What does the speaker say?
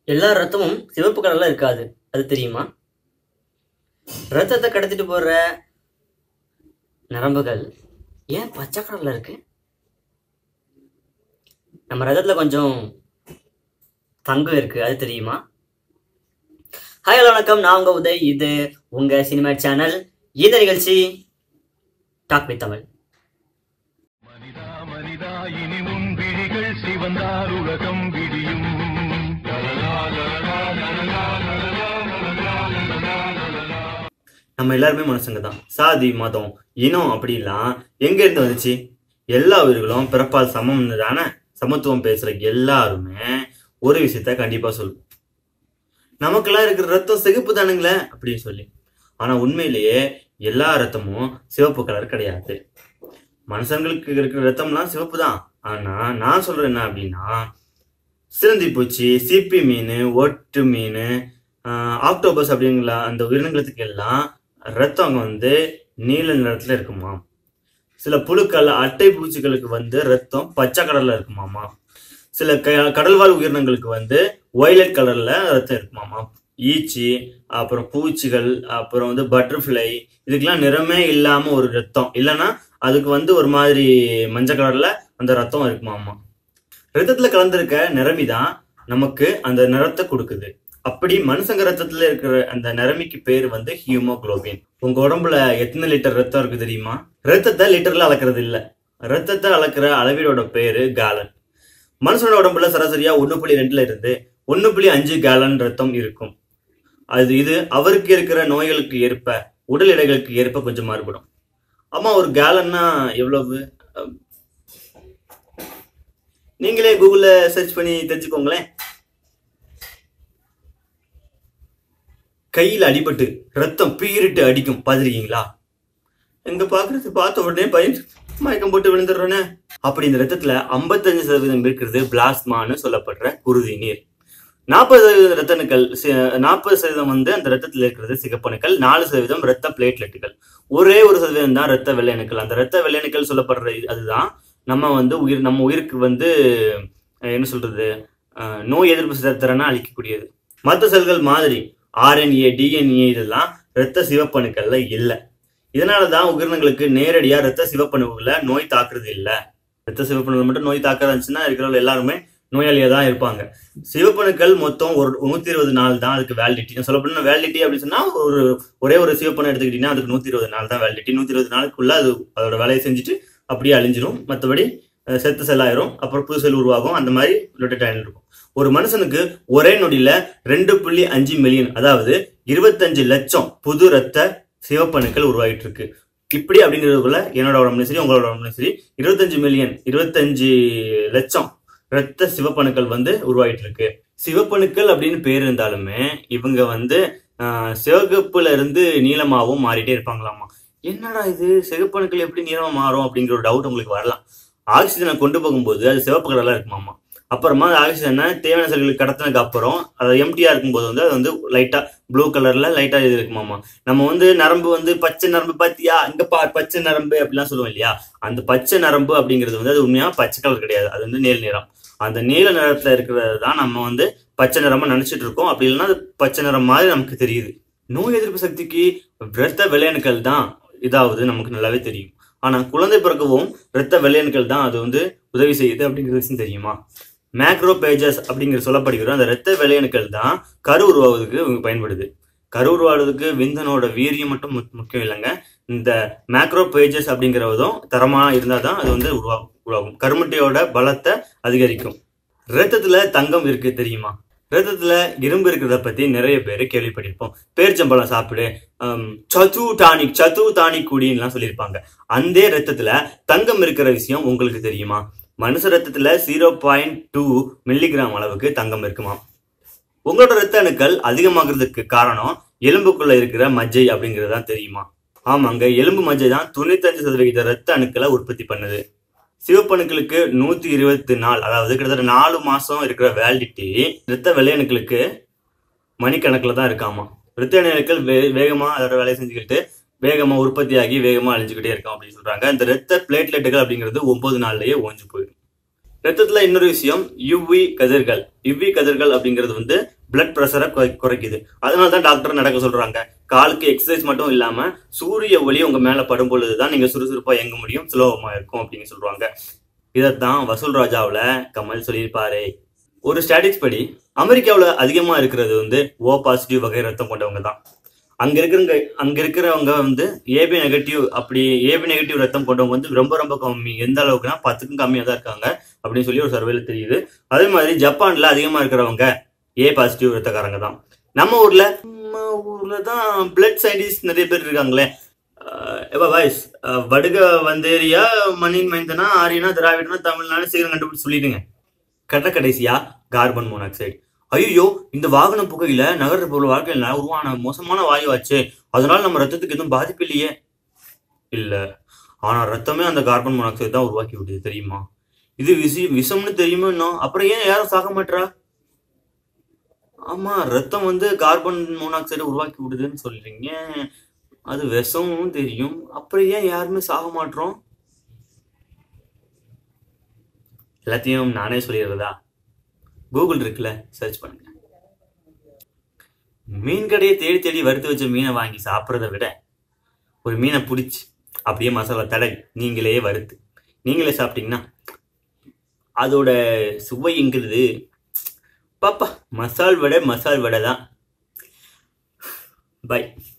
எல்லா ரத்தமும் சிவப்பு கலர்ல இருக்காது அது தெரியுமா ரத்தத்தை கடத்திட்டு போற நரம்புகள் ஏன் பச்சை கலர்ல இருக்கு நம்ம ரத்தத்துல கொஞ்சம் தங்கம் இருக்கு அது தெரியுமா ஹாய் ஹலோ வணக்கம் நான் உங்க உதய் இது உங்க சினிமா சேனல் இந்த நிகழ்ச்சி டாக் வித் தமிழ் மனிதா மனிதா இனி உன் விழிகள் சிவந்தார் உலகம் விடியும் நம்ம எல்லாருமே மனுஷங்க தான் சாதி மதம் இனம் அப்படிலாம் எங்க இருந்து வந்துச்சு எல்லா உயிர்களும் பிறப்பால் சமம் தானே சமத்துவம் பேசுற எல்லாருமே ஒரு விஷயத்த கண்டிப்பா சொல்லுவோம் நமக்கெல்லாம் இருக்கிற ரத்தம் சிகப்பு தானுங்களே அப்படின்னு சொல்லி ஆனா உண்மையிலேயே எல்லா ரத்தமும் சிவப்பு கலர் கிடையாது மனுஷங்களுக்கு இருக்கிற ரத்தம்லாம் சிவப்பு தான் ஆனா நான் சொல்றேன் என்ன அப்படின்னா சிலந்தி பூச்சி சிப்பி மீன் ஒட்டு மீன் ஆக்டோபஸ் அப்படிங்கிற அந்த உயிரினங்களுக்கு எல்லாம் ரத்தம் அங்க வந்து நீல நிறத்துல இருக்குமா சில புழுக்கள் அட்டை பூச்சிகளுக்கு வந்து ரத்தம் பச்சை கலர்ல இருக்குமாமா சில க- கடல்வாழ் உயிரினங்களுக்கு வந்து ஒய்லட் கலர்ல ரத்தம் இருக்குமாமா ஈச்சி அப்புறம் பூச்சிகள் அப்புறம் வந்து பட்டர்ஃப்ளை இதுக்கெல்லாம் நிறமே இல்லாம ஒரு ரத்தம் இல்லைன்னா அதுக்கு வந்து ஒரு மாதிரி மஞ்சள் கலர்ல அந்த ரத்தம் இருக்குமாமா ரத்தத்துல கலந்திருக்க நிறமி தான் நமக்கு அந்த நிறத்தை கொடுக்குது அப்படி மனுஷங்க ரத்தத்துல இருக்கிற அந்த நிறமிக்கு பேர் வந்து ஹியூமோகுளோபின் உங்க உடம்புல எத்தனை லிட்டர் ரத்தம் இருக்கு தெரியுமா ரத்தத்தை லிட்டர்ல அளக்கிறது இல்ல ரத்தத்தை அளக்கிற அளவீடோட பேரு கேலன் மனுஷனோட உடம்புல சராசரியா ஒண்ணு புள்ளி ரெண்டுல இருந்து ஒண்ணு புள்ளி அஞ்சு கேலன் ரத்தம் இருக்கும் அது இது அவருக்கு இருக்கிற நோய்களுக்கு ஏற்ப உடல் எடைகளுக்கு ஏற்ப கொஞ்சம் மாறுபடும் ஆமா ஒரு கேலன்னா எவ்வளவு அஹ், நீங்களே கூகுள்ல சர்ச் பண்ணி தெரிஞ்சுக்கோங்களேன் கையில் அடிபட்டு ரத்தம் பீரிட்டு அடிக்கும் பாத்திருக்கீங்களா எங்க பாக்குறது பார்த்த உடனே பையன் மயக்கம் போட்டு விழுந்துடுறோன்னே அப்படி இந்த ரத்தத்துல 55% சதவீதம் இருக்கிறது பிளாஸ்மான்னு சொல்லப்படுற குருதி நீர் நாற்பது சதவீதம் ரத்தணுக்கள் நாற்பது சதவீதம் வந்து அந்த ரத்தத்தில் இருக்கிறது சிகப்பணுக்கள் நாலு சதவீதம் ரத்த பிளேட்லெட்டுகள் ஒரே ஒரு சதவீதம் தான் ரத்த வெள்ளையணுக்கள் அந்த ரத்த வெள்ளையணுக்கள் சொல்லப்படுற இது- அதுதான் நம்ம வந்து உயிர் நம்ம உயிருக்கு வந்து அஹ், என்ன சொல்றது அஹ், நோய் எதிர்ப்பு திறனை அளிக்கக்கூடியது மற்ற செல்கள் மாதிரி ஆர்என்ஏ டிஎன்ஏ இதெல்லாம் ரத்த சிவப்பணுக்கள்ல இல்லை இதனால தான் உயிரினங்களுக்கு நேரடியா ரத்த சிவப்பணுவுல நோய் தாக்குறது இல்லை ரத்த சிவப்பணுகள் மட்டும் நோய் தாக்குறதா இருந்துச்சுன்னா இருக்கிறவங்க எல்லாருமே நோயாளியா தான் இருப்பாங்க சிவப்பணுக்கள் மொத்தம் ஒரு நூத்தி இருபது நாள் தான் அதுக்கு வேலிடிட்டி சொல்ல போனா வேலிடிட்டி அப்படின்னு சொன்னா ஒரு ஒரே ஒரு சிவப்பணம் எடுத்துக்கிட்டீங்கன்னா அதுக்கு நூத்தி இருபது நாள் தான் வேலிடிட்டி நூத்தி இருபது நாளுக்குள்ள அது அதோட வேலையை செஞ்சுட்டு அப்படியே அழிஞ்சிரும் மற்றபடி அஹ், செத்து செல் ஆயிரும் அப்புறம் புது செல் உருவாகும் அந்த மாதிரி ரொட்டேட் ஆகிட்டு இருக்கும் ஒரு மனுஷனுக்கு ஒரே நொடியில ரெண்டு புள்ளி அஞ்சு மில்லியன் அதாவது இருபத்தஞ்சு லட்சம் புது ரத்த சிவப்பணுக்கள் உருவாகிட்டு இருக்கு இப்படி அப்படிங்கிறதுக்குள்ள என்னோட உடம்புலையும் சரி உங்களோட உடம்புலையும் சரி இருபத்தஞ்சு மில்லியன் இருபத்தஞ்சு லட்சம் ரத்த சிவப்பணுக்கள் வந்து உருவாகிட்டு இருக்கு சிவப்பணுக்கள் அப்படின்னு பேர் இருந்தாலுமே இவங்க வந்து ஆஹ், சிவகப்புல இருந்து நீளமாவும் மாறிட்டே இருப்பாங்களாமா என்னடா இது சிவப்பணுக்கள் எப்படி நீளமா மாறும் அப்படிங்கிற ஒரு டவுட் உங்களுக்கு வரலாம் ஆக்சிஜனை கொண்டு போகும்போது அது சிவப்பு கலர்ல இருக்குமாமா அப்புறமா அந்த ஆக்சிஜனை தேவையான செல்களுக்கு கடத்தினதுக்கு அப்புறம் அது எம்டியா இருக்கும்போது வந்து அது வந்து லைட்டா ப்ளூ கலர்ல லைட்டா இது இருக்குமாமா நம்ம வந்து நரம்பு வந்து பச்சை நரம்பு பாத்தியா இங்க பார் பச்சை நரம்பு அப்படிலாம் சொல்லுவோம் இல்லையா அந்த பச்சை நரம்பு அப்படிங்கிறது வந்து அது உண்மையா பச்சை கலர் கிடையாது அது வந்து நீல நிறம் அந்த நீல நிறத்துல இருக்கிறது தான் நம்ம வந்து பச்சை நிறமா நினைச்சிட்டு இருக்கோம் அப்படி இல்லைன்னா அது பச்சை நிறம் மாதிரி நமக்கு தெரியுது நோய் எதிர்ப்பு சக்திக்கு இரத்த வெள்ளையணுக்கள் தான் இதாவது நமக்கு நல்லாவே தெரியும் ஆனா குழந்தை பிறக்கவும் இரத்த வெள்ளையணுக்கள் தான் அது வந்து உதவி செய்யுது அப்படிங்கிற விஷயம் தெரியுமா மேக்ரோ பேஜஸ் அப்படிங்கிற சொல்லப்படுகிற அந்த இரத்த வெள்ளையணுக்கள் தான் கரு உருவாவதுக்கு இவங்க பயன்படுது கரு உருவாடுறதுக்கு விந்தனோட வீரியம் மட்டும் முக்- முக்கியம் இல்லைங்க இந்த மேக்ரோ பேஜஸ் அப்படிங்கிறதும் தரமா இருந்தால் தான் அது வந்து உருவா உருவாகும் கருமுட்டையோட பலத்தை அதிகரிக்கும் ரத்தத்துல தங்கம் இருக்கு தெரியுமா ரத்தத்துல இரும்பு இருக்கிறத பத்தி நிறைய பேர் கேள்விப்பட்டிருப்போம் பேரிச்சம்பழம் சாப்பிடு ஹம், சத்து டானிக் சத்து டானிக் குடின்லாம் சொல்லியிருப்பாங்க அந்த ரத்தத்துல தங்கம் இருக்கிற விஷயம் உங்களுக்கு தெரியுமா மனுஷ ரத்தத்துல ஜீரோ பாயிண்ட் டூ மில்லிகிராம் அளவுக்கு தங்கம் இருக்குமா உங்களோட ரத்த அணுக்கள் அதிகமாகிறதுக்கு காரணம் எலும்புக்குள்ள இருக்கிற மஜ்ஜை அப்படிங்கிறது தான் தெரியுமா ஆமாங்க எலும்பு மஜ்ஜை தான் தொண்ணூத்தஞ்சு சதவிகித ரத்த அணுக்களை உற்பத்தி பண்ணுது சிவப்பணுக்களுக்கு நூத்தி இருபத்தி நாலு அதாவது கிட்டத்தட்ட நாலு மாசம் இருக்கிற வேலிடிட்டி ரத்த வெள்ளையணுக்களுக்கு மணிக்கணக்கில் தான் இருக்காமா ரத்த அணுக்கள் வே வேகமா அதோட வேலையை செஞ்சுக்கிட்டு வேகமா உற்பத்தியாகி வேகமா அழிஞ்சுக்கிட்டே இருக்கும் அப்படின்னு சொல்றாங்க இந்த ரத்த பிளேட்லெட்டுகள் அப்படிங்கிறது ஒன்பது நாள்லயே ஓஞ்சு போயிடும் ரத்தத்துல இன்னொரு விஷயம் யுவி கதிர்கள் யுவி கதிர்கள் அப்படிங்கிறது வந்து பிளட் ப்ரெஷரை குறைக்குது அதனால தான் டாக்டர் நடக்க சொல்றாங்க காலுக்கு எக்ஸசைஸ் மட்டும் இல்லாம சூரிய ஒளி உங்க மேல படும் பொழுதுதான் நீங்க சுறுசுறுப்பா இயங்க முடியும் சுலபமா இருக்கும் அப்படின்னு சொல்றாங்க இதைத்தான் வசூல் ராஜாவுல கமல் சொல்லியிருப்பாரு ஒரு ஸ்டாட்டிக்ஸ் படி அமெரிக்காவுல அதிகமா இருக்கிறது வந்து ஓ பாசிட்டிவ் வகை ரத்தம் கொண்டவங்க தான் அங்க இருக்கிறவங்க அங்க இருக்கிறவங்க வந்து ஏபி நெகட்டிவ் அப்படி ஏபி நெகட்டிவ் ரத்தம் கொண்டவங்க வந்து ரொம்ப ரொம்ப கம்மி எந்த அளவுக்குன்னா பத்துக்கும் கம்மியா தான் இருக்காங்க அப்படின்னு சொல்லி ஒரு சர்வேல தெரியுது அதே மாதிரி ஜப்பான்ல அதிகமா இருக்கிறவங்க ஏ பாசிட்டிவ் ரத்தக்காரங்க தான் நம்ம ஊர்ல நம்ம ஊர்ல தான் பிளட் சயின்டிஸ்ட் நிறைய பேர் இருக்காங்களே எப்பா பாய்ஸ் வடுக வந்தேரியா மணின் மைந்தனா ஆரியனா திராவிடனா தமிழ்நாடு சீக்கிரம் கண்டுபிடிச்சு சொல்லிடுங்க கட்ட கடைசியா கார்பன் மோனாக்சைடு ஐயோ இந்த வாகனம் புகையில நகர பொருள் வாழ்க்கையில உருவான மோசமான வாயுவாச்சு அதனால நம்ம ரத்தத்துக்கு எதுவும் பாதிப்பு இல்லையே இல்ல ஆனா ரத்தமே அந்த கார்பன் மோனாக்சைடு தான் உருவாக்கி விடுது தெரியுமா இது விஷி விஷம்னு தெரியுமா இன்னும் அப்புறம் ஏன் யாரும் சாக மாட்டா ஆமா ரத்தம் வந்து கார்பன் மோனாக்சைடு உருவாக்கி விடுதுன்னு சொல்றீங்க அது விஷமும் தெரியும் அப்புறம் ஏன் யாருமே சாக மாட்டோம் எல்லாத்தையும் நானே சொல்லிடுறதா கூகுள் இருக்குல்ல சர்ச் பண்ணுங்க மீன் கடையை தேடி தேடி வறுத்து வச்ச மீனை வாங்கி சாப்பிட்றத விட ஒரு மீனை பிடிச்சி அப்படியே மசாலா தடவி நீங்களே வறுத்து நீங்களே சாப்பிட்டீங்கன்னா அதோட சுவைங்கிறது பாப்பா மசால் வடை மசால் வடை தான் பை